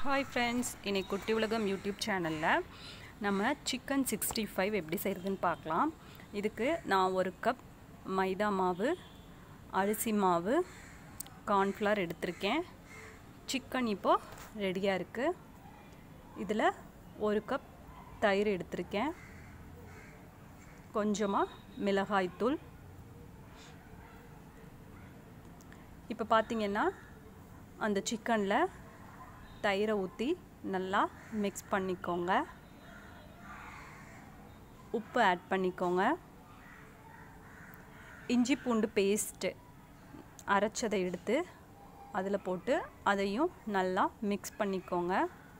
hi friends இன்னைக்கு குட்டி உலகம் யூடியூப் சேனலில் நம்ம சிக்கன் சிக்ஸ்டி ஃபைவ் எப்படி செய்கிறதுன்னு பார்க்கலாம் இதுக்கு நான் ஒரு கப் மைதா மாவு அரிசி மாவு கார்ன்ஃப்ளவர் எடுத்திருக்கேன் சிக்கன் இப்போது ரெடியாக இருக்குது இதில் ஒரு கப் தயிர் எடுத்திருக்கேன் கொஞ்சமாக மிளகாய்த்தூள் இப்போ பார்த்தீங்கன்னா அந்த சிக்கனில் தயிரை ஊற்றி நல்லா மிக்ஸ் பண்ணிக்கோங்க உப்பு ஆட் பண்ணிக்கோங்க இஞ்சி பூண்டு பேஸ்ட்டு அரைச்சதை எடுத்து அதில் போட்டு அதையும் நல்லா மிக்ஸ் பண்ணிக்கோங்க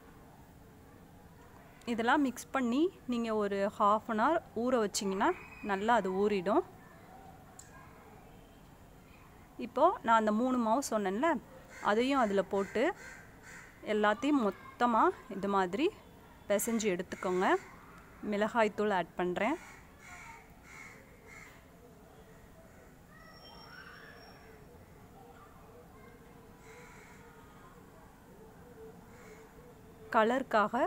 இதெல்லாம் மிக்ஸ் பண்ணி நீங்கள் ஒரு ஹாஃப் அன் ஹவர் ஊற வச்சிங்கன்னா நல்லா அது ஊறிடும் இப்போது நான் அந்த மூணு மாவு சொன்னேன்ல அதையும் அதில் போட்டு எல்லாத்தையும் மொத்தமாக இது மாதிரி பிசைஞ்சு எடுத்துக்கோங்க மிளகாய்த்தூள் ஆட் பண்ணுறேன் கலருக்காக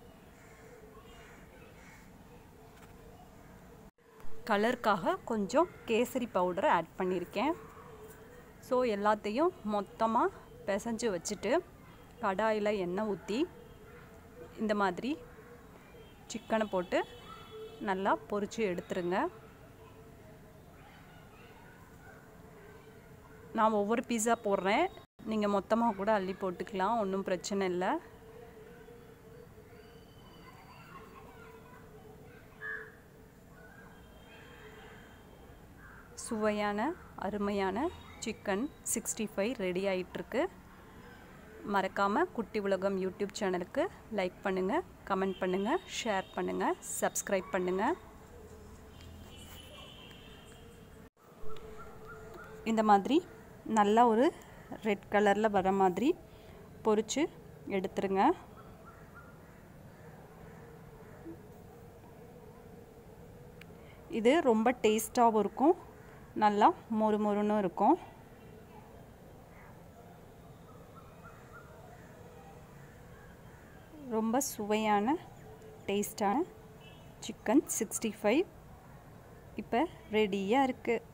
கலருக்காக கொஞ்சம் கேசரி பவுடரை ஆட் பண்ணியிருக்கேன் ஸோ எல்லாத்தையும் மொத்தமாக பிசைஞ்சு வச்சுட்டு கடாயில் எண்ணெய் ஊற்றி இந்த மாதிரி சிக்கனை போட்டு நல்லா பொரித்து எடுத்துருங்க நான் ஒவ்வொரு பீஸா போடுறேன் நீங்கள் மொத்தமாக கூட அள்ளி போட்டுக்கலாம் ஒன்றும் பிரச்சனை இல்லை சுவையான அருமையான சிக்கன் சிக்ஸ்டி ஃபைவ் ரெடி ஆகிட்டுருக்கு மறக்காமல் குட்டி உலகம் யூடியூப் சேனலுக்கு லைக் பண்ணுங்கள் கமெண்ட் பண்ணுங்கள் ஷேர் பண்ணுங்கள் சப்ஸ்கிரைப் பண்ணுங்கள் இந்த மாதிரி நல்லா ஒரு ரெட் கலரில் வர மாதிரி பொரித்து எடுத்துருங்க இது ரொம்ப டேஸ்ட்டாகவும் இருக்கும் நல்லா மொறு மொறுன்னு இருக்கும் ரொம்ப சுவையான டேஸ்டான சிக்கன் சிக்ஸ்டி ஃபைவ் இப்போ ரெடியாக இருக்குது